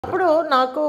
అప్పుడు నాకు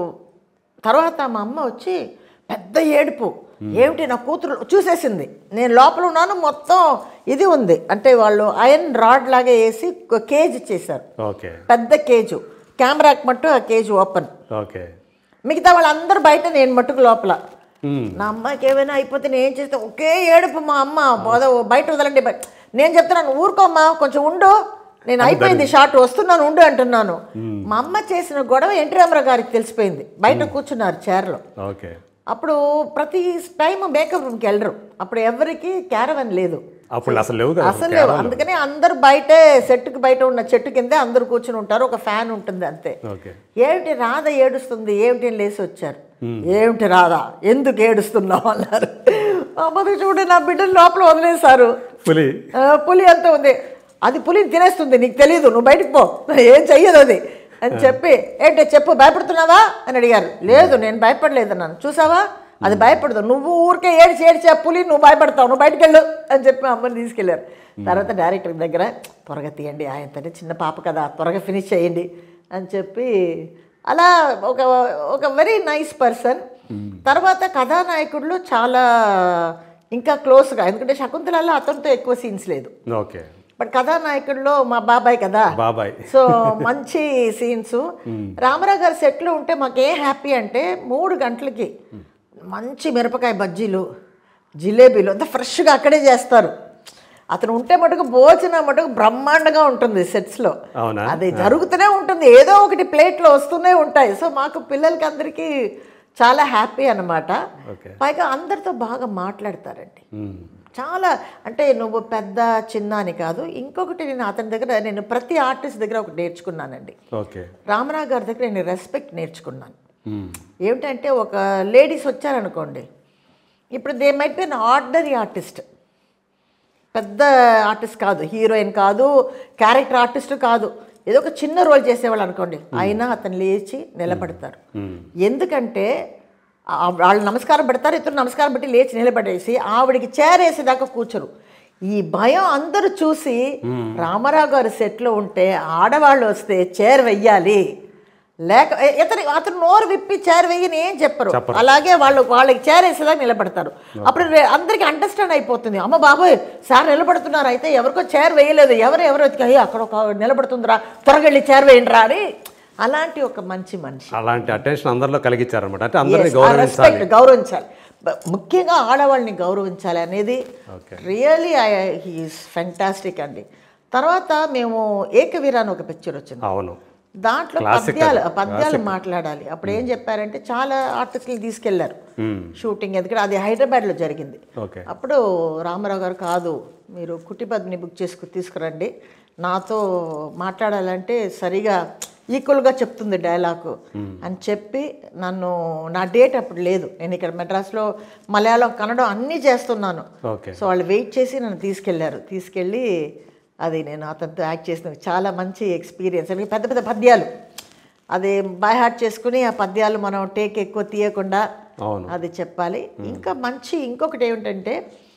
తర్వాత మా అమ్మ వచ్చి పెద్ద ఏడుపు ఏమిటి నా కూతురు చూసేసింది నేను లోపల ఉన్నాను మొత్తం ఇది ఉంది అంటే వాళ్ళు ఐరన్ రాడ్ లాగా వేసి ఒక కేజ్ ఇచ్చేసారు ఓకే పెద్ద కేజు కెమెరాకి మట్టు ఆ కేజ్ ఓపెన్ ఓకే మిగతా వాళ్ళందరూ బయట నేను మట్టుకు లోపల మ్మ్. నా అమ్మాయికి ఏమైనా అయిపోతే నేను ఏం చేస్తే ఒకే ఏడుపు మా అమ్మ బోధ బయట వదలండి బయట నేను చెప్తున్నాను ఊరుకోమ్మా కొంచెం ఉండు నేను అయిపోయింది షార్ట్ వస్తున్నాను ఉండు అంటున్నాను మా అమ్మ చేసిన గొడవ ఎన్టీ రామారావు గారికి తెలిసిపోయింది బయట కూర్చున్నారు చైర్లో ఓకే అప్పుడు ప్రతి టైం మేకప్ రూమ్కి వెళ్ళరు అప్పుడు ఎవరికి క్యారవన్ లేదు అప్పుడు అసలు లేవు కదా అసలు లేవు అందుకని అందరు బయటే సెట్టుకి బయట ఉన్న చెట్టు కిందే అందరు కూర్చుని ఉంటారు ఒక ఫ్యాన్ ఉంటుంది అంతే ఓకే ఏమిటి రాధ ఏడుస్తుంది ఏమిటి అని లేచి వచ్చారు ఏమిటి రాధా ఎందుకు ఏడుస్తున్నావు అన్నారు అమ్మది చూడు నా బిడ్డలు లోపల వదిలేశారు పులి ఆ, పులి అంత ఉంది అది పులిని తినేస్తుంది నీకు తెలియదు నువ్వు బయటికి పో ఏం చెయ్యదు అది అని చెప్పి ఏంటి చెప్పు భయపడుతున్నావా అని అడిగారు లేదు నేను భయపడలేదు అన్నాను చూసావా అది భయపడదు నువ్వు ఊరికే ఏడిచి ఏడిచి ఆ పులి నువ్వు భయపడతావు నువ్వు బయటికి వెళ్ళు అని చెప్పి అమ్మని తీసుకెళ్ళారు తర్వాత డైరెక్టర్ దగ్గర త్వరగా తీయండి ఆయనతోనే చిన్న పాప కదా త్వరగా ఫినిష్ చేయండి అని చెప్పి అలా ఒక ఒక వెరీ నైస్ పర్సన్ తర్వాత కథానాయకుడిలో చాలా ఇంకా క్లోజ్గా ఎందుకంటే శకుంతలలో అతనితో ఎక్కువ సీన్స్ లేదు ఓకే బట్ కథానాయకుడిలో మా బాబాయ్ కదా బాబాయ్ సో మంచి సీన్స్ రామారావు గారి సెట్లో ఉంటే మాకేం హ్యాపీ అంటే మూడు గంటలకి మంచి మిరపకాయ బజ్జీలు జిలేబీలు అంతా ఫ్రెష్గా అక్కడే చేస్తారు అతను ఉంటే మటుకు భోజనం మటుకు బ్రహ్మాండంగా ఉంటుంది సెట్స్లో అవునా అది జరుగుతూనే ఉంటుంది ఏదో ఒకటి ప్లేట్లో వస్తూనే ఉంటాయి సో మాకు పిల్లలకి అందరికీ చాలా హ్యాపీ అన్నమాట ఓకే పైగా అందరితో బాగా మాట్లాడతారండి మ్మ్. చాలా అంటే నువ్వు పెద్ద చిన్న అని కాదు ఇంకొకటి నేను అతని దగ్గర నేను ప్రతి ఆర్టిస్ట్ దగ్గర ఒకటి నేర్చుకున్నానండి ఓకే రామరావు గారి దగ్గర నేను రెస్పెక్ట్ నేర్చుకున్నాను మ్మ్. ఏమిటంటే ఒక లేడీస్ వచ్చారనుకోండి ఇప్పుడు they might be an ordinary artist పెద్ద ఆర్టిస్ట్ కాదు హీరోయిన్ కాదు క్యారెక్టర్ ఆర్టిస్ట్ కాదు ఏదో ఒక చిన్న రోల్ చేసేవాళ్ళు అనుకోండి అయినా అతను లేచి నిలబడతారు ఎందుకంటే ఆ- వాళ్ళు నమస్కారం పెడతారు ఇతరు నమస్కారం పెట్టి లేచి నిలబడేసి ఆవిడికి చేరేసేదాకా కూర్చోరు ఈ భయం అందరూ చూసి రామారావు గారి సెట్లో ఉంటే ఆడవాళ్ళు వస్తే చేర్ వెయ్యాలి లేక ఎ- ఇతని అతను నోరు విప్పి చేర్ వెయ్యని ఏం చెప్పరు అలాగే వాళ్ళు వాళ్ళకి చేరేసేదాకా నిలబడతారు అప్పుడు రే- అందరికీ అండర్స్టాండ్ అయిపోతుంది అమ్మ బాబోయ్ సార్ నిలబడుతున్నారు అయితే ఎవరికో చేర్ వేయలేదు ఎవరు ఎవరు వెతికి అయ్యో అక్కడ ఒక నిలబడుతుందిరా త్వరగా వెళ్ళి చేర్ వేయండిరా అని అలాంటి ఒక మంచి మనిషి అలాంటి అటెన్షన్ అందరిలో కలిగించారనమాట అంటే అందరినీ Yes, ఆ గౌరవించాలి respect, గౌరవించాలి బ- ముఖ్యంగా ఆడవాళ్ళని గౌరవించాలి అనేది ఓకే రియలీ హీఈస్ ఫెంటాస్టిక్ అండి తర్వాత మేము ఏకవీర అని ఒక పిక్చర్ వచ్చింది అవును దాంట్లో Classic పద్యాలు అది. పద్యాలు మాట్లాడాలి అప్పుడు ఏం చెప్పారంటే చాలా ఆర్టిస్టులు తీసుకెళ్లారు మ్మ్. షూటింగ్ ఎందుకంటే అది హైదరాబాద్లో జరిగింది ఓకే అప్పుడు రామారావు గారు కాదు మీరు కుట్టిపద్ని బుక్ చేసుకు తీసుకురండి నాతో మాట్లాడాలంటే సరిగా ఈక్వల్గా చెప్తుంది డైలాగు అని చెప్పి నన్ను నా డేట్ అప్పుడు లేదు నేను ఇక్కడ మెడ్రాస్లో మలయాళం కన్నడం అన్నీ చేస్తున్నాను ఓకే సో వాళ్ళు వెయిట్ చేసి నన్ను తీసుకెళ్లారు తీసుకెళ్ళి అది నేను అతనితో యాక్ట్ చేసిన చాలా మంచి ఎక్స్పీరియన్స్ అలాగే పెద్ద పెద్ద పద్యాలు అది బై హార్ట్ చేసుకుని ఆ పద్యాలు మనం టేక్ ఎక్కువ తీయకుండా అవును అది చెప్పాలి ఇంకా మంచి ఇంకొకటి ఏమిటంటే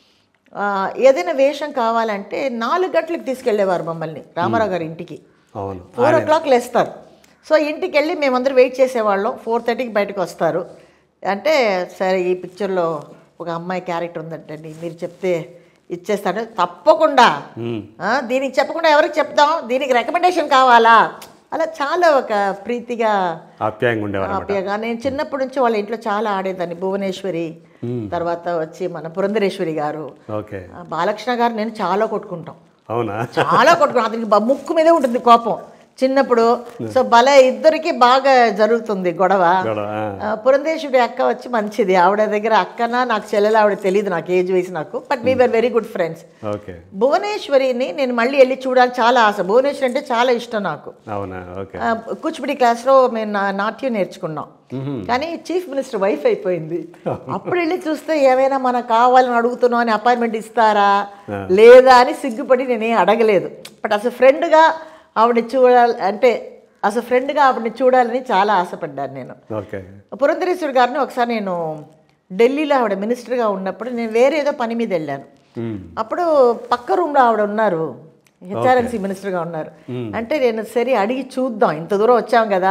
ఆ, ఏదైనా వేషం కావాలంటే నాలుగు గంటలకు తీసుకెళ్లేవారు మమ్మల్ని రామారావు గారి ఇంటికి అవును ఫోర్ ఓ క్లాక్ లేస్తారు సో ఇంటికి వెళ్ళి మేమందరం వెయిట్ చేసేవాళ్ళం ఫోర్ థర్టీకి బయటకు వస్తారు అంటే సరే ఈ పిక్చర్లో ఒక అమ్మాయి క్యారెక్టర్ ఉందంటండి మీరు చెప్తే ఇచ్చేస్తాను తప్పకుండా మ్మ్. ఆ, దీనికి చెప్పకుండా ఎవరికి చెప్దాం దీనికి రికమెండేషన్ కావాలా అలా చాలా ఒక ప్రీతిగా ఆప్యాయంగా ఉండేవారు హ్యాపీగా నేను చిన్నప్పటి నుంచి వాళ్ళ ఇంట్లో చాలా ఆడేదాన్ని భువనేశ్వరి తర్వాత వచ్చి మన పురంధరేశ్వరి గారు ఓకే ఆ, బాలకృష్ణ గారు నేను చాలా కొట్టుకుంటాం అవునా చాలా కొట్టుకున్నాం అతనికి బ- ముక్కు మీదే ఉంటుంది కోపం చిన్నప్పుడు సో భలే ఇద్దరికి బాగా జరుగుతుంది గొడవ గొడవ, ఆ. ఆ, పురంధేశ్వరి అక్క వచ్చి మంచిది ఆవిడ దగ్గర అక్కనా నాకు చెల్లెలు ఆవిడ తెలియదు నాకు ఏజ్ వయసు నాకు but we were very good friends okay భువనేశ్వరిని నేను మళ్ళీ వెళ్ళి చూడాలి చాలా ఆశ భువనేశ్వరి అంటే చాలా ఇష్టం నాకు అవునా ఓకే ఆ, కూచిపూడి క్లాస్లో మేము నా- నాట్యం నేర్చుకున్నాం కానీ చీఫ్ మినిస్టర్ వైఫ్ అయిపోయింది అప్పుడు వెళ్ళి చూస్తే ఏమైనా మనకు కావాలని అడుగుతున్నాం అని అపాయింట్మెంట్ ఇస్తారా లేదా అని సిగ్గుపడి నేనేం అడగలేదు బట్ అసలు ఫ్రెండ్గా ఆవిడని చూడాలి అంటే అసలు ఫ్రెండ్గా ఆవిడని చూడాలని చాలా ఆశపడ్డాను నేను ఓకే పురంధరేశ్వరి గారిని ఒకసారి నేను ఢిల్లీలో ఆవిడ మినిస్టర్గా ఉన్నప్పుడు నేను వేరే ఏదో పని మీద వెళ్ళాను మ్మ్. అప్పుడు పక్క రూమ్లో ఆవిడ ఉన్నారు హెచ్ఆర్ఎన్సీ మినిస్టర్గా ఉన్నారు అంటే నేను సరే అడిగి చూద్దాం ఇంత దూరం వచ్చాం కదా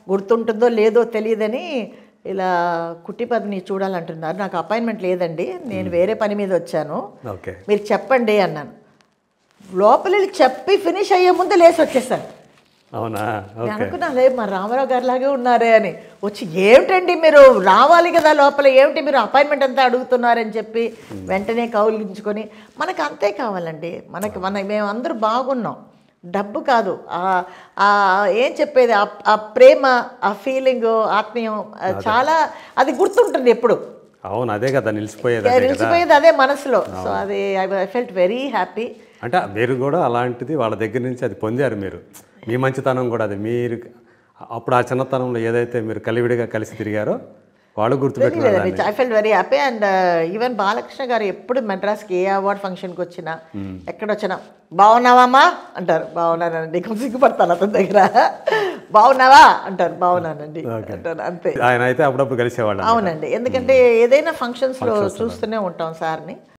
గుర్తుంటుందో లేదో తెలియదని ఇలా కుట్టిపదిని చూడాలంటున్నారు నాకు అపాయింట్మెంట్ లేదండి నేను వేరే పని మీద వచ్చాను ఓకే మీరు చెప్పండి అన్నాను లోపల వెళ్ళి చెప్పి ఫినిష్ అయ్యే ముందు లేచి వచ్చేసాను అవునా నేను ఓకే అనుకున్నా లేదు మా రామారావు గారి లాగే ఉన్నారే అని వచ్చి ఏమిటండి మీరు రావాలి కదా లోపల ఏమిటి మీరు అపాయింట్మెంట్ అంతా అడుగుతున్నారని చెప్పి వెంటనే కౌలించుకొని మనకు అంతే కావాలండి మనకి మన మేము అందరూ బాగున్నాం డబ్బు కాదు ఆ- ఆ ఏం చెప్పేది ఆ- ఆ ప్రేమ ఆ ఫీలింగ్ ఆత్మీయం ఆ చాలా అది గుర్తుంటుంది ఎప్పుడు అవును అదే కదా నిలిచిపోయేది అదే కదా నిలిచిపోయేది అదే మనసులో సో అది ఐ ఫెల్ట్ వెరీ హ్యాపీ అంటే మీరు కూడా అలాంటిది వాళ్ళ దగ్గర నుంచి అది పొందారు మీరు మీ మంచితనం కూడా అది మీరు అప్పుడు ఆ చిన్నతనంలో ఏదైతే మీరు కలివిడిగా కలిసి తిరిగారో వాళ్ళు గుర్తుపెట్టుకున్నారు దాన్ని. I felt very happy and even Balakrishna గారు ఎప్పుడు మెడ్రాస్కి ఏ అవార్డ్ ఫంక్షన్కి వచ్చినా ఎక్కడ వచ్చినా బాగున్నావమ్మా అంటారు బాగున్నానండి కొంచెం సిగ్గుపడతాను అతని దగ్గర బాగున్నావా అంటారు బాగున్నానండి అంటారు అంతే ఆయన అయితే అప్పుడప్పుడు కలిసేవాళ్ళు అవునండి ఎందుకంటే ఏదైనా ఫంక్షన్స్లో చూస్తూనే ఉంటాం సార్ని